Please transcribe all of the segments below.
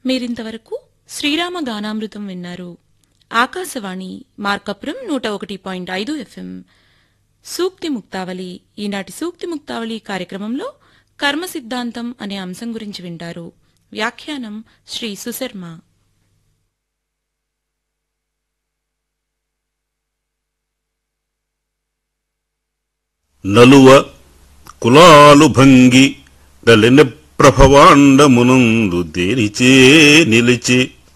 మీరింతవరకు శ్రీరామ గానామృతం విన్నారు ఆకాశవాణి మార్కపురం నూట ఒకటి పాయింట్ ఐదు ఎఫ్ఎం సూక్తి ముక్తావళి ఈనాటి సూక్తి ముక్తావళి కార్యక్రమంలో కర్మ సిద్ధాంతం అనే అంశం గురించి వింటారు వ్యాఖ్యానం శ్రీ సుశర్మ నలువ కులాలు భంగి దళిన ప్రభవాండమునందు దేనిచే నిలిచి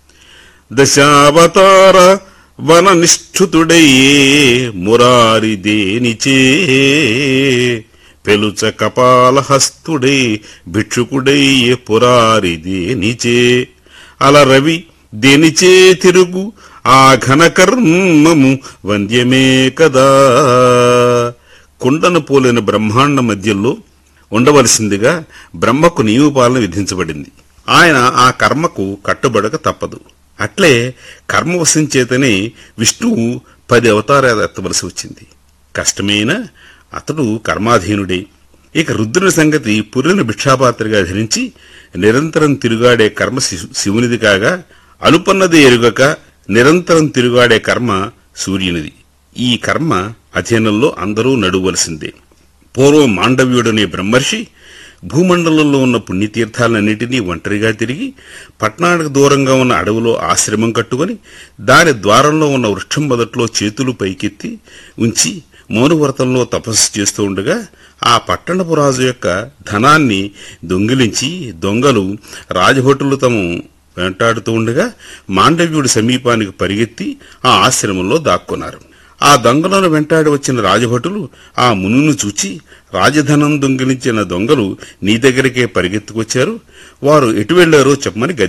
దశావతార వననిష్ఠుతుడయ్యే మురారి దేనిచే పెలుచ కపాలహస్తుడై భిక్షుకుడయ్యే పురారి దేనిచే అలరవి దేనిచే తిరుగు ఆ ఘనకర్మము వంద్యమే కదా కుండను పోలిన బ్రహ్మాండ మధ్యలో ఉండవలసిందిగా బ్రహ్మకు నియమపాలన విధించబడింది ఆయన ఆ కర్మకు కట్టుబడక తప్పదు అట్లే కర్మవశం చేతనే విష్ణువు పది అవతారాలు ఎత్తవలసి వచ్చింది కష్టమైన అతడు కర్మాధీనుడే ఇక రుద్రుని సంగతి పుర్రిన భిక్షాపాత్రగా ధరించి నిరంతరం తిరుగాడే కర్మ శి- శివునిది కాగా అలుపన్నది ఎరుగక నిరంతరం తిరుగాడే కర్మ సూర్యునిది ఈ కర్మ అధీనంలో అందరూ నడువలసిందే పూర్వం మాండవ్యుడనే బ్రహ్మర్షి భూమండలంలో ఉన్న పుణ్యతీర్థాలన్నింటినీ ఒంటరిగా తిరిగి పట్టణానికి దూరంగా ఉన్న అడవిలో ఆశ్రమం కట్టుకొని దాని ద్వారంలో ఉన్న వృక్షం మొదట్లో చేతులు పైకెత్తి ఉంచి మౌనవ్రతంలో తపస్సు చేస్తూ ఉండగా ఆ పట్టణపు రాజు యొక్క ధనాన్ని దొంగిలించి దొంగలు రాజభటులు తమ వెంటాడుతూ ఉండగా మాండవ్యుడి సమీపానికి పరిగెత్తి ఆ ఆశ్రమంలో దాక్కున్నారు ఆ దొంగలను వెంటాడి వచ్చిన రాజభటులు ఆ మునును చూచి రాజధనం దొంగిలించిన దొంగలు నీ దగ్గరికే పరిగెత్తుకొచ్చారు వారు ఎటు వెళ్లారో చెప్పమని గద్ది